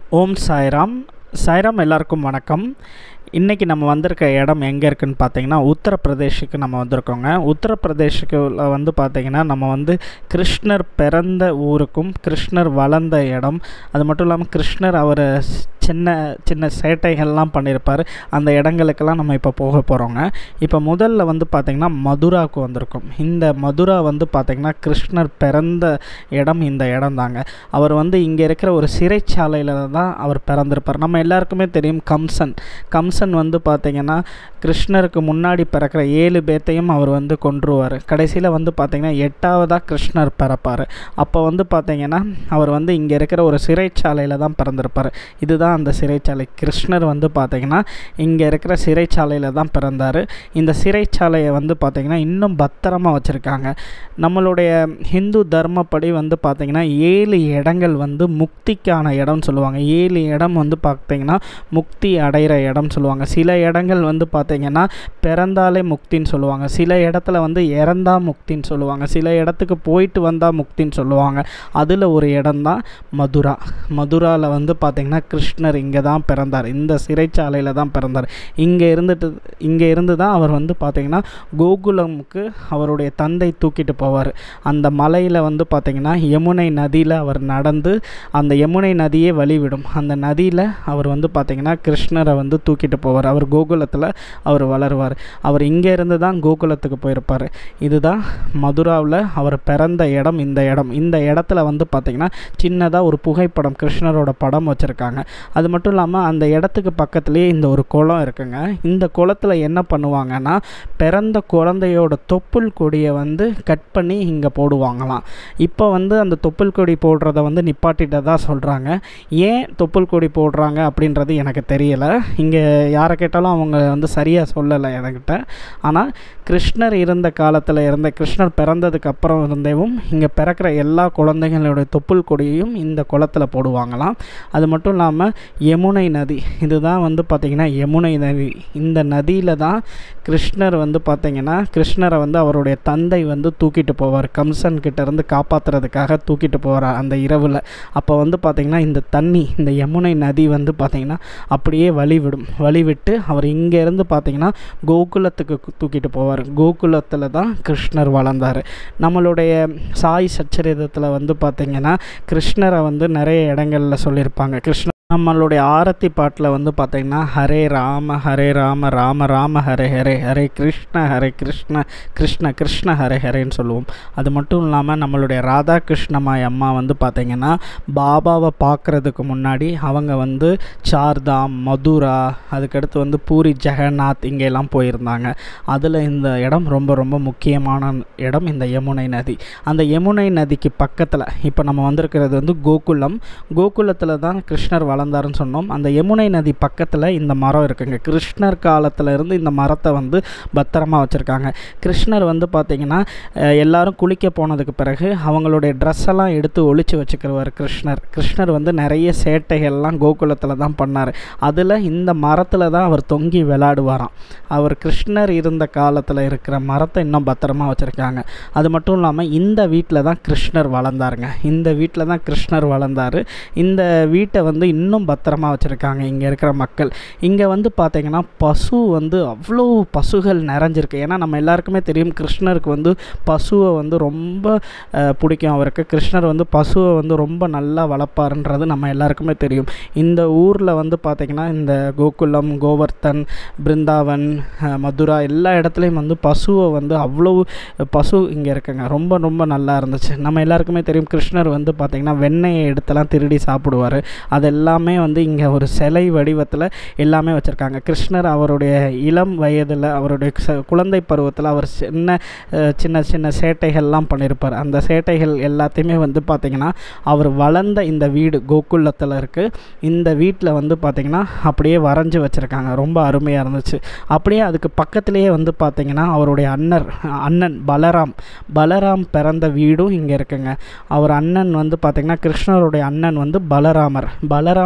ஓம் சாய்ராம் சாய்ராம் எல்லாருக்கும் வணக்கம் இன்றைக்கி நம்ம வந்திருக்க இடம் எங்கே இருக்குன்னு பார்த்தீங்கன்னா உத்தரப்பிரதேஷுக்கு நம்ம வந்திருக்கோங்க உத்தரப்பிரதேஷுக்கு வந்து பார்த்திங்கன்னா நம்ம வந்து கிருஷ்ணர் பிறந்த ஊருக்கும் கிருஷ்ணர் வளர்ந்த இடம் அது மட்டும் இல்லாமல் கிருஷ்ணர் அவர் சின்ன சின்ன சேட்டைகள்லாம் பண்ணியிருப்பார் அந்த இடங்களுக்கெல்லாம் நம்ம இப்போ போக போகிறோங்க இப்போ முதல்ல வந்து பார்த்திங்கன்னா மதுராவுக்கு வந்திருக்கோம் இந்த மதுரா வந்து பார்த்திங்கன்னா கிருஷ்ணர் பிறந்த இடம் இந்த இடம் தாங்க அவர் வந்து இங்கே இருக்கிற ஒரு சிறைச்சாலையில் தான் அவர் பிறந்திருப்பார் நம்ம எல்லாருக்குமே தெரியும் கம்சன் கம்சன் வந்து பார்த்திங்கன்னா கிருஷ்ணருக்கு முன்னாடி பிறக்கிற ஏழு பேர்த்தையும் அவர் வந்து கொன்றுவார் கடைசியில் வந்து பார்த்திங்கன்னா எட்டாவதாக கிருஷ்ணர் பிறப்பார் அப்போ வந்து பார்த்திங்கன்னா அவர் வந்து இங்கே இருக்கிற ஒரு சிறைச்சாலையில் தான் பிறந்திருப்பார் இதுதான் அந்த சிறைச்சாலை கிருஷ்ணர் வந்து பார்த்திங்கன்னா இங்கே இருக்கிற சிறைச்சாலையில் தான் பிறந்தார் இந்த சிறைச்சாலையை வந்து பார்த்திங்கன்னா இன்னும் பத்திரமா வச்சுருக்காங்க நம்மளுடைய ஹிந்து தர்மப்படி வந்து பார்த்திங்கன்னா ஏழு இடங்கள் வந்து முக்திக்கான இடம்னு சொல்லுவாங்க ஏழு இடம் வந்து பார்த்திங்கன்னா முக்தி அடைகிற இடம் சொல்லுவாங்க சில இடங்கள் வந்து பார்த்திங்கன்னா பிறந்தாலே முக்தின்னு சொல்லுவாங்க சில இடத்துல வந்து இறந்தா முக்தின்னு சொல்லுவாங்க சில இடத்துக்கு போயிட்டு வந்தால் முக்தின்னு சொல்லுவாங்க அதில் ஒரு இடம்தான் மதுரா மதுராவில் வந்து பார்த்திங்கன்னா கிருஷ்ணர் இங்கே தான் பிறந்தார் இந்த சிறைச்சாலையில் தான் பிறந்தார் இங்கே இருந்துட்டு இங்கே இருந்து தான் அவர் வந்து பார்த்திங்கன்னா கோகுலமுக்கு அவருடைய தந்தை தூக்கிட்டு போவார் அந்த மலையில் வந்து பார்த்திங்கன்னா யமுனை நதியில் அவர் நடந்து அந்த யமுனை நதியே வழிவிடும் அந்த நதியில் அவர் வந்து பார்த்திங்கன்னா கிருஷ்ணரை வந்து தூக்கிட்டு போவார் அவர் கோகுலத்தில் அவர் வளருவார் அவர் இங்கே இருந்து தான் கோகுலத்துக்கு போயிருப்பார் இதுதான் மதுராவில் அவர் பிறந்த இடம் இந்த இடம் இந்த இடத்துல வந்து பார்த்திங்கன்னா சின்னதாக ஒரு புகைப்படம் கிருஷ்ணரோட படம் வச்சுருக்காங்க அது மட்டும் இல்லாமல் அந்த இடத்துக்கு பக்கத்துலேயே இந்த ஒரு குளம் இருக்குங்க இந்த குளத்தில் என்ன பண்ணுவாங்கன்னா பிறந்த குழந்தையோட தொப்புள் கொடியை வந்து கட் பண்ணி இங்கே போடுவாங்களாம் இப்போ வந்து அந்த தொப்புள் கொடி போடுறத வந்து நிப்பாட்டிட்டதா சொல்கிறாங்க ஏன் தொப்புள் கொடி போடுறாங்க அப்படின்றது எனக்கு தெரியலை இங்கே யாரை கேட்டாலும் அவங்க வந்து சரியாக சொல்லலை என்கிட்ட ஆனால் கிருஷ்ணர் இருந்த காலத்தில் இருந்த கிருஷ்ணர் பிறந்ததுக்கு அப்புறம் இருந்தேவும் இங்கே பிறக்கிற எல்லா குழந்தைகளோட தொப்புள் கொடியையும் இந்த குளத்தில் போடுவாங்களாம் அது மட்டும் இல்லாமல் யமுனை நதி இதுதான் வந்து பார்த்திங்கன்னா யமுனை நதி இந்த நதியில் தான் கிருஷ்ணர் வந்து பார்த்திங்கன்னா கிருஷ்ணரை வந்து அவருடைய தந்தை வந்து தூக்கிட்டு போவார் கம்சன் கிட்டேருந்து காப்பாற்றுறதுக்காக தூக்கிட்டு போவார் அந்த இரவில் அப்போ வந்து பார்த்திங்கன்னா இந்த தண்ணி இந்த யமுனை நதி வந்து பார்த்திங்கன்னா அப்படியே வழிவிடும் வழிவிட்டு அவர் இங்கேருந்து பார்த்திங்கன்னா கோகுலத்துக்கு தூக்கிட்டு போவார் கோகுலத்தில் தான் கிருஷ்ணர் வளர்ந்தார் நம்மளுடைய சாய் சச்சரிதத்தில் வந்து பார்த்திங்கன்னா கிருஷ்ணரை வந்து நிறைய இடங்களில் சொல்லியிருப்பாங்க கிருஷ்ண நம்மளுடைய ஆரத்தி பாட்டில் வந்து பார்த்திங்கன்னா ஹரே ராம ஹரே ராம ராம ராம ஹரே ஹரே ஹரே கிருஷ்ண ஹரே கிருஷ்ண கிருஷ்ண கிருஷ்ண ஹரே ஹரேன்னு சொல்லுவோம் அது மட்டும் இல்லாமல் நம்மளுடைய ராதா கிருஷ்ணமாய் அம்மா வந்து பார்த்திங்கன்னா பாபாவை பார்க்குறதுக்கு முன்னாடி அவங்க வந்து சார்தாம் மதுரா அதுக்கடுத்து வந்து பூரி ஜெகநாத் இங்கெல்லாம் போயிருந்தாங்க அதில் இந்த இடம் ரொம்ப ரொம்ப முக்கியமான இடம் இந்த யமுனை நதி அந்த யமுனை நதிக்கு பக்கத்தில் இப்போ நம்ம வந்திருக்கிறது வந்து கோகுலம் கோகுலத்தில் தான் கிருஷ்ணர் வளர்ந்தாருன்னு சொன்னோம் அந்த யமுனை நதி பக்கத்தில் இந்த மரம் இருக்குங்க கிருஷ்ணர் காலத்தில் இருந்து இந்த மரத்தை வந்து பத்திரமா வச்சுருக்காங்க கிருஷ்ணர் வந்து பார்த்திங்கன்னா எல்லாரும் குளிக்க போனதுக்கு பிறகு அவங்களுடைய ட்ரெஸ் எல்லாம் எடுத்து ஒழிச்சு வச்சுக்கிறவர் கிருஷ்ணர் கிருஷ்ணர் வந்து நிறைய சேட்டைகள்லாம் கோகுலத்தில் தான் பண்ணார் அதில் இந்த மரத்தில் தான் அவர் தொங்கி விளையாடுவாராம் அவர் கிருஷ்ணர் இருந்த காலத்தில் இருக்கிற மரத்தை இன்னும் பத்திரமா வச்சுருக்காங்க அது மட்டும் இல்லாமல் இந்த வீட்டில் தான் கிருஷ்ணர் வளர்ந்தாருங்க இந்த வீட்டில் தான் கிருஷ்ணர் வளர்ந்தார் இந்த வீட்டை வந்து இன்னும் பத்திரமா வச்சுருக்காங்க இங்கே இருக்கிற மக்கள் இங்கே வந்து பார்த்திங்கன்னா பசு வந்து அவ்வளோ பசுகள் நிறைஞ்சிருக்கு ஏன்னா நம்ம எல்லாருக்குமே தெரியும் கிருஷ்ணருக்கு வந்து பசுவை வந்து ரொம்ப பிடிக்கும் அவருக்கு கிருஷ்ணர் வந்து பசுவை வந்து ரொம்ப நல்லா வளர்ப்பாருன்றது நம்ம எல்லாருக்குமே தெரியும் இந்த ஊரில் வந்து பார்த்திங்கன்னா இந்த கோகுலம் கோவர்த்தன் பிருந்தாவன் மதுரா எல்லா இடத்துலையும் வந்து பசுவை வந்து அவ்வளோ பசு இங்கே இருக்குங்க ரொம்ப ரொம்ப நல்லா இருந்துச்சு நம்ம எல்லாருக்குமே தெரியும் கிருஷ்ணர் வந்து பார்த்திங்கன்னா வெண்ணெயை எடுத்தெல்லாம் திருடி சாப்பிடுவார் அதெல்லாமே வந்து இங்கே ஒரு சிலை வடிவத்தில் எல்லாமே வச்சுருக்காங்க கிருஷ்ணர் அவருடைய இளம் வயதில் அவருடைய குழந்தை பருவத்தில் அவர் சின்ன சின்ன சின்ன சேட்டைகள்லாம் பண்ணியிருப்பார் அந்த சேட்டைகள் எல்லாத்தையுமே வந்து பார்த்திங்கன்னா அவர் வளர்ந்த இந்த வீடு கோகுலத்தில் இருக்குது இந்த வீட்டில் வந்து பார்த்திங்கன்னா அப்படியே வரைஞ்சி வச்சுருக்காங்க ரொம்ப அருமையாக இருந்துச்சு அப்படியே அதுக்கு பக்கத்துலேயே வந்து பார்த்திங்கன்னா அவருடைய அண்ணர் அண்ணன் பலராம் பலராம் பிறந்த வீடும் இங்கே இருக்குங்க அவர் அண்ணன் வந்து பார்த்திங்கன்னா கிருஷ்ணருடைய அண்ணன் வந்து பலராமர் பலராம்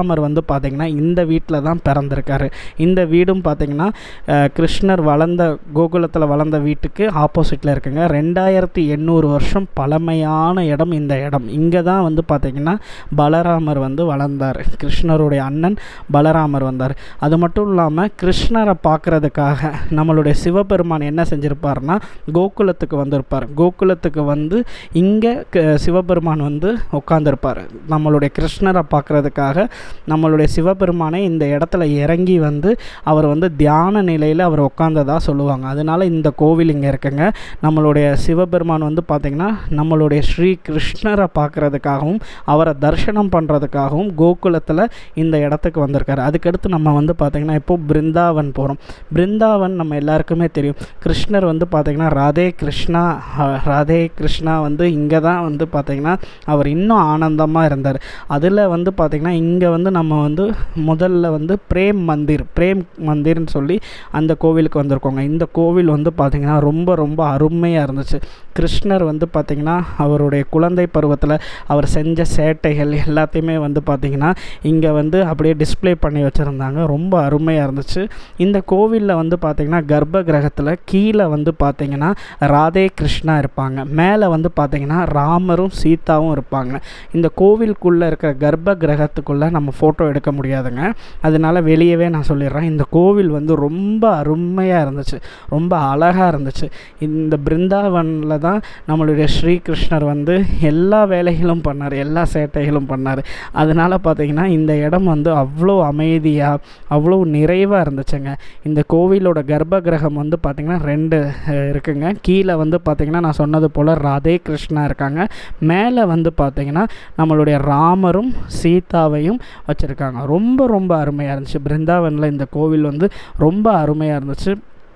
பலராமர் வந்து பார்த்திங்கன்னா இந்த வீட்டில் தான் பிறந்திருக்காரு இந்த வீடும் பார்த்திங்கன்னா அஹ், கிருஷ்ணர் வளர்ந்த கோகுலத்தில் வளர்ந்த வீட்டுக்கு ஆப்போசிட்டில் இருக்குங்க ரெண்டாயிரத்தி எண்ணூறு வருஷம் பழமையான இடம் இந்த இடம் இங்கே தான் வந்து பார்த்திங்கன்னா பலராமர் வந்து வளர்ந்தார் கிருஷ்ணருடைய அண்ணன் பலராமர் வந்தார் அது மட்டும் இல்லாமல் கிருஷ்ணரை பார்க்குறதுக்காக நம்மளுடைய சிவபெருமான் என்ன செஞ்சிருப்பார்னா கோகுலத்துக்கு வந்திருப்பார் கோகுலத்துக்கு வந்து இங்கே சிவபெருமான் வந்து உட்காந்துருப்பார் நம்மளுடைய கிருஷ்ணரை பார்க்குறதுக்காக நம்மளுடைய சிவபெருமானை இந்த இடத்துல இறங்கி வந்து அவர் வந்து தியான நிலையில் அவர் உட்காந்ததா சொல்லுவாங்க அதனால இந்த கோவில் இங்கே இருக்குங்க நம்மளுடைய சிவபெருமான் வந்து பார்த்திங்கன்னா நம்மளுடைய ஸ்ரீ கிருஷ்ணரை பார்க்குறதுக்காகவும் அவரை தரிசனம் பண்ணுறதுக்காகவும் கோகுலத்தில் இந்த இடத்துக்கு வந்திருக்காரு அதுக்கடுத்து நம்ம வந்து பார்த்திங்கன்னா இப்போ பிருந்தாவன் போகிறோம் பிருந்தாவன் நம்ம எல்லாருக்குமே தெரியும் கிருஷ்ணர் வந்து பார்த்திங்கன்னா ராதே கிருஷ்ணா அஹ், ராதே கிருஷ்ணா வந்து இங்கே தான் வந்து பார்த்திங்கன்னா அவர் இன்னும் ஆனந்தமாக இருந்தார் அதில் வந்து பார்த்திங்கன்னா இங்கே வந்து நம்ம வந்து முதல்ல வந்து பிரேம் மந்திர் பிரேம் மந்திர்னு சொல்லி அந்த கோவிலுக்கு வந்திருக்கோங்க இந்த கோவில் வந்து பார்த்திங்கன்னா ரொம்ப ரொம்ப அருமையாக இருந்துச்சு கிருஷ்ணர் வந்து பார்த்திங்கன்னா அவருடைய குழந்தை பருவத்தில் அவர் செஞ்ச சேட்டைகள் எல்லாத்தையுமே வந்து பார்த்திங்கன்னா இங்கே வந்து அப்படியே டிஸ்ப்ளே பண்ணி வச்சுருந்தாங்க ரொம்ப அருமையாக இருந்துச்சு இந்த கோவிலில் வந்து பார்த்திங்கன்னா கர்ப்ப கிரகத்தில் கீழே வந்து பார்த்திங்கன்னா ராதே கிருஷ்ணா இருப்பாங்க மேலே வந்து பார்த்திங்கன்னா ராமரும் சீதாவும் இருப்பாங்க இந்த கோவிலுக்குள்ளே இருக்கிற கர்ப்ப கிரகத்துக்குள்ளே நம்ம ஃபோட்டோ எடுக்க முடியாதுங்க அதனால வெளியவே நான் சொல்லிடுறேன் இந்த கோவில் வந்து ரொம்ப அருமையாக இருந்துச்சு ரொம்ப அழகாக இருந்துச்சு இந்த பிருந்தாவனில் தான் நம்மளுடைய ஸ்ரீகிருஷ்ணர் வந்து எல்லா வேலைகளும் பண்ணார் எல்லா சேட்டைகளும் பண்ணார் அதனால் பார்த்தீங்கன்னா இந்த இடம் வந்து அவ்வளோ அமைதியாக அவ்வளோ நிறைவாக இருந்துச்சுங்க இந்த கோவிலோட கர்ப்ப கிரகம் வந்து பார்த்திங்கன்னா ரெண்டு அஹ், இருக்குங்க கீழே வந்து பார்த்திங்கன்னா நான் சொன்னது போல் ராதே கிருஷ்ணா இருக்காங்க மேலே வந்து பார்த்திங்கன்னா நம்மளுடைய ராமரும் சீதாவையும் வச்சுருக்காங்க ரொம்ப ரொம்ப அருமையாக இருந்துச்சு பிருந்தாவனில் இந்த கோவில் வந்து ரொம்ப அருமையாக இருந்துச்சு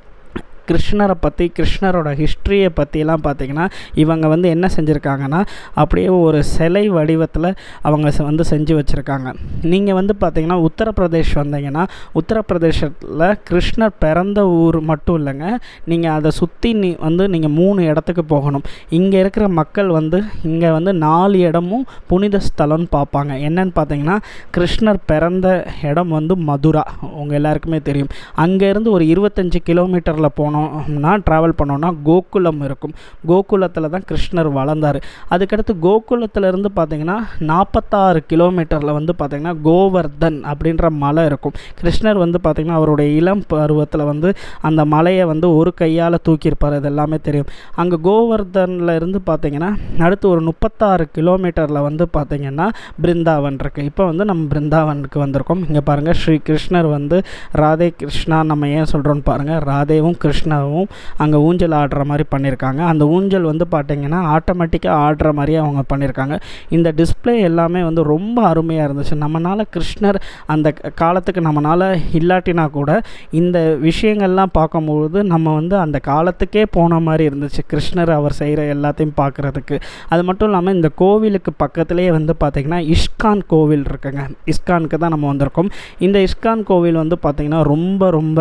கிருஷ்ணரை பற்றி கிருஷ்ணரோட ஹிஸ்ட்ரியை பற்றிலாம் பார்த்தீங்கன்னா இவங்க வந்து என்ன செஞ்சுருக்காங்கன்னா அப்படியே ஒரு சிலை வடிவத்தில் அவங்க செ- வந்து செஞ்சு வச்சுருக்காங்க நீங்கள் வந்து பார்த்தீங்கன்னா உத்தரப்பிரதேஷ் வந்தீங்கன்னா உத்தரப்பிரதேசத்தில் கிருஷ்ணர் பிறந்த ஊர் மட்டும் இல்லைங்க நீங்கள் அதை சுற்றி நீ வந்து நீங்கள் மூணு இடத்துக்கு போகணும் இங்கே இருக்கிற மக்கள் வந்து இங்கே வந்து நாலு இடமும் புனித ஸ்தலம்னு பார்ப்பாங்க என்னன்னு பார்த்தீங்கன்னா கிருஷ்ணர் பிறந்த இடம் வந்து மதுரா உங்கள் எல்லாருக்குமே தெரியும் அங்கேருந்து ஒரு இருபத்தஞ்சி கிலோமீட்டரில் போனோம்னா ட்ராவல் பண்ணோம்னா கோகுலம் இருக்கும் கோகுலத்தில் தான் கிருஷ்ணர் வளர்ந்தார் அதுக்கடுத்து கோகுலத்திலேருந்து பார்த்தீங்கன்னா நாற்பத்தாறு கிலோமீட்டரில் வந்து பார்த்தீங்கன்னா கோவர்தன் அப்படின்ற மலை இருக்கும் கிருஷ்ணர் வந்து பார்த்தீங்கன்னா அவருடைய இளம் பருவத்தில் வந்து அந்த மலையை வந்து ஒரு கையால் தூக்கியிருப்பார் இது எல்லாமே தெரியும் அங்கே கோவர்தனில் இருந்து பார்த்தீங்கன்னா அடுத்து ஒரு முப்பத்தாறு கிலோமீட்டரில் வந்து பார்த்தீங்கன்னா பிருந்தாவன் இருக்குது இப்போ வந்து நம்ம பிருந்தாவனுக்கு வந்திருக்கோம் இங்கே பாருங்கள் ஸ்ரீ கிருஷ்ணர் வந்து ராதே கிருஷ்ணா நம்ம ஏன் சொல்கிறோன்னு பாருங்கள் ராதேவும் கிருஷ்ணாவும் அங்கே ஊஞ்சல் ஆடுற மாதிரி பண்ணியிருக்காங்க அந்த ஊஞ்சல் வந்து பார்த்தீங்கன்னா ஆட்டோமேட்டிக்காக ஆடுற மாதிரியே அவங்க பண்ணியிருக்காங்க இந்த டிஸ்ப்ளே எல்லாமே வந்து ரொம்ப அருமையாக இருந்துச்சு நம்மனால கிருஷ்ணர் அந்த க- காலத்துக்கு நம்மனால இல்லாட்டினா கூட இந்த விஷயங்கள்லாம் பார்க்கும்பொழுது நம்ம வந்து அந்த காலத்துக்கே போன மாதிரி இருந்துச்சு கிருஷ்ணர் அவர் செய்கிற எல்லாத்தையும் பார்க்குறதுக்கு அது மட்டும் இல்லாமல் இந்த கோவிலுக்கு பக்கத்துலேயே வந்து பார்த்திங்கன்னா இஸ்கான் கோவில் இருக்குங்க இஸ்கானுக்கு தான் நம்ம வந்திருக்கோம் இந்த இஸ்கான் கோவில் வந்து பார்த்திங்கன்னா ரொம்ப ரொம்ப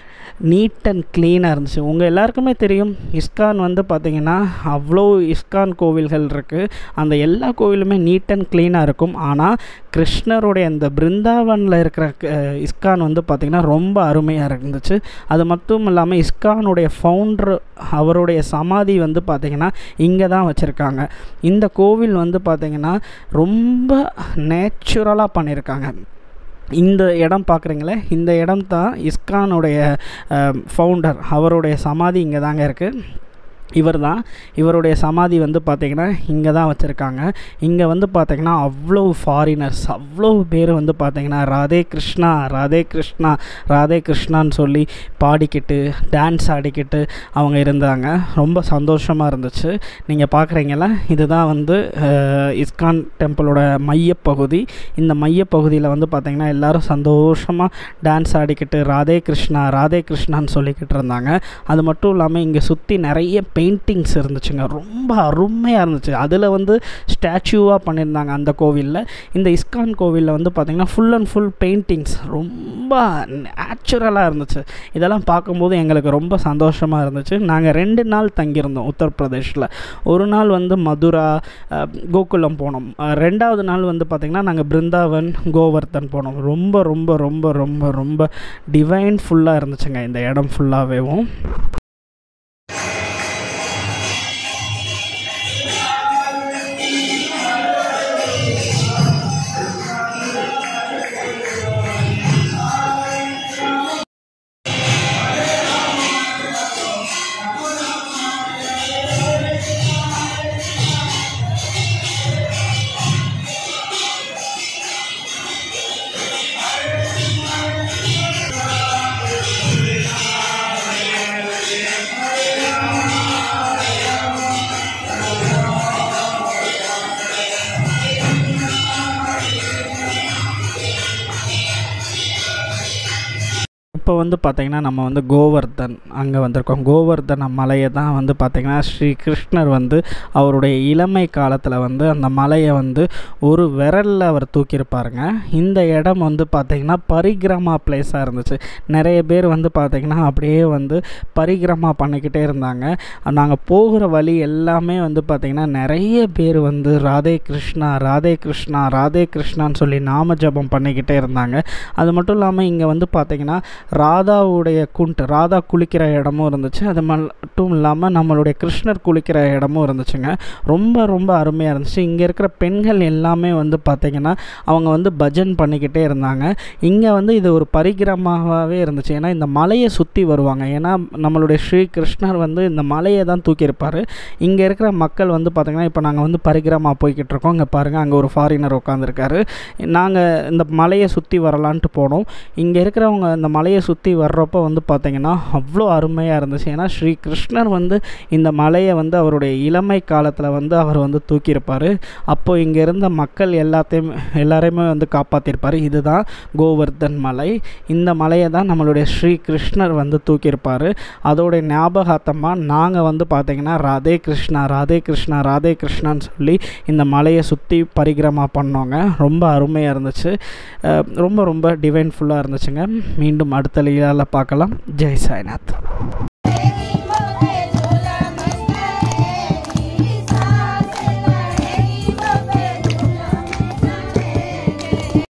நீட் அண்ட் க்ளீனாக இருந்துச்சு உங்கள் எல்லாருக்குமே தெரியும் இஸ்கான் வந்து பார்த்திங்கன்னா அவ்வளோ இஸ்கான் கோவில்கள் இருக்குது அந்த எல்லா கோவிலுமே நீட் அண்ட் க்ளீனாக இருக்கும் ஆனால் கிருஷ்ணருடைய அந்த பிருந்தாவனில் இருக்கிற அஹ், இஸ்கான் வந்து பார்த்திங்கன்னா ரொம்ப அருமையாக இருந்துச்சு அது மட்டும் இல்லாமல் இஸ்கானுடைய ஃபவுண்டர் அவருடைய சமாதி வந்து பார்த்திங்கன்னா இங்கே தான் வச்சுருக்காங்க இந்த கோவில் வந்து பார்த்திங்கன்னா ரொம்ப நேச்சுரலாக பண்ணியிருக்காங்க இந்த இடம் பார்க்குறீங்களே இந்த இடம் தான் இஸ்கானுடைய ஃபவுண்டர் அவருடைய சமாதி இங்கே தாங்க இருக்குது இவர் தான் இவருடைய சமாதி வந்து பார்த்திங்கன்னா இங்கே தான் வச்சுருக்காங்க இங்கே வந்து பார்த்திங்கன்னா அவ்வளோ ஃபாரினர்ஸ் அவ்வளோ பேர் வந்து பார்த்திங்கன்னா ராதே கிருஷ்ணா ராதே கிருஷ்ணா ராதே கிருஷ்ணான்னு சொல்லி பாடிக்கிட்டு டான்ஸ் ஆடிக்கிட்டு அவங்க இருந்தாங்க ரொம்ப சந்தோஷமாக இருந்துச்சு நீங்கள் பார்க்குறீங்களா இதுதான் வந்து அஹ், இஸ்கான் டெம்பிளோட மையப்பகுதி இந்த மையப்பகுதியில் வந்து பார்த்திங்கன்னா எல்லாரும் சந்தோஷமாக டான்ஸ் ஆடிக்கிட்டு ராதே கிருஷ்ணா ராதே கிருஷ்ணான்னு சொல்லிக்கிட்டு இருந்தாங்க அது மட்டும் இல்லாமல் இங்கே சுற்றி நிறைய பெயிண்டிங்ஸ் இருந்துச்சுங்க ரொம்ப அருமையாக இருந்துச்சு அதில் வந்து ஸ்டாச்சுவாக பண்ணியிருந்தாங்க அந்த கோவிலில் இந்த இஸ்கான் கோவிலில் வந்து பார்த்திங்கன்னா ஃபுல் அண்ட் ஃபுல் பெயிண்டிங்ஸ் ரொம்ப நேச்சுரலாக இருந்துச்சு இதெல்லாம் பார்க்கும்போது எங்களுக்கு ரொம்ப சந்தோஷமாக இருந்துச்சு நாங்கள் ரெண்டு நாள் தங்கியிருந்தோம் உத்தரப்பிரதேஷில் ஒரு நாள் வந்து மதுரா அஹ், கோகுலம் போனோம் அஹ், ரெண்டாவது நாள் வந்து பார்த்திங்கன்னா நாங்கள் பிருந்தாவன் கோவர்தன் போனோம் ரொம்ப ரொம்ப ரொம்ப ரொம்ப ரொம்ப டிவைன் ஃபுல்லாக இருந்துச்சுங்க இந்த இடம் ஃபுல்லாகவேவும் இப்போ வந்து பார்த்திங்கன்னா நம்ம வந்து கோவர்தன் அங்கே வந்திருக்கோம் கோவர்தன மலையை தான் வந்து பார்த்திங்கன்னா ஸ்ரீ கிருஷ்ணர் வந்து அவருடைய இளமை காலத்தில் வந்து அந்த மலையை வந்து ஒரு விரலில் அவர் தூக்கியிருப்பாருங்க இந்த இடம் வந்து பார்த்திங்கன்னா பரிகிரமா பிளேஸாக இருந்துச்சு நிறைய பேர் வந்து பார்த்திங்கன்னா அப்படியே வந்து பரிகிரமா பண்ணிக்கிட்டே இருந்தாங்க நாங்கள் போகிற வழி எல்லாமே வந்து பார்த்திங்கன்னா நிறைய பேர் வந்து ராதே கிருஷ்ணா ராதே கிருஷ்ணா ராதே கிருஷ்ணான்னு சொல்லி நாம ஜபம் பண்ணிக்கிட்டே இருந்தாங்க அது மட்டும் இல்லாமல் இங்கே வந்து பார்த்திங்கன்னா ராதாவுடைய குண்ட் ராதா குளிக்கிற இடமும் இருந்துச்சு அது மட்டும் இல்லாமல் நம்மளுடைய கிருஷ்ணர் குளிக்கிற இடமும் இருந்துச்சுங்க ரொம்ப ரொம்ப அருமையாக இருந்துச்சு இங்கே இருக்கிற பெண்கள் எல்லாமே வந்து பார்த்திங்கன்னா அவங்க வந்து பஜன் பண்ணிக்கிட்டே இருந்தாங்க இங்கே வந்து இது ஒரு பரிகிரமாகவே இருந்துச்சு ஏன்னா இந்த மலையை சுற்றி வருவாங்க ஏன்னா நம்மளுடைய ஸ்ரீ கிருஷ்ணர் வந்து இந்த மலையை தான் தூக்கியிருப்பார் இங்கே இருக்கிற மக்கள் வந்து பார்த்திங்கன்னா இப்போ நாங்கள் வந்து பரிகிரமா போய்கிட்டு இருக்கோம் இங்கே பாருங்கள் அங்கே ஒரு ஃபாரினர் உட்காந்துருக்காரு நாங்கள் இந்த மலையை சுற்றி வரலான்ட்டு போனோம் இங்கே இருக்கிறவங்க இந்த மலையை சுற்றி வர்றப்போ வந்து பார்த்திங்கன்னா அவ்வளோ அருமையாக இருந்துச்சு ஏன்னா ஸ்ரீ கிருஷ்ணர் வந்து இந்த மலையை வந்து அவருடைய இளமை காலத்தில் வந்து அவர் வந்து தூக்கியிருப்பார் அப்போ இங்கே இருந்த மக்கள் எல்லாத்தையும் எல்லாரையுமே வந்து காப்பாற்றிருப்பார் இதுதான் கோவர்தன் மலை இந்த மலையை தான் நம்மளுடைய ஸ்ரீ கிருஷ்ணர் வந்து தூக்கியிருப்பார் அதோடைய ஞாபகார்த்தமாக நாங்கள் வந்து பார்த்திங்கன்னா ராதே கிருஷ்ணா ராதே கிருஷ்ணா ராதே கிருஷ்ணான்னு சொல்லி இந்த மலையை சுற்றி பரிகிரமா பண்ணோங்க ரொம்ப அருமையாக இருந்துச்சு அஹ் ரொம்ப ரொம்ப டிவைன்ஃபுல்லாக இருந்துச்சுங்க மீண்டும் அடுத்த லீலாவில் பார்க்கலாம் ஜெய் சாய்நாத்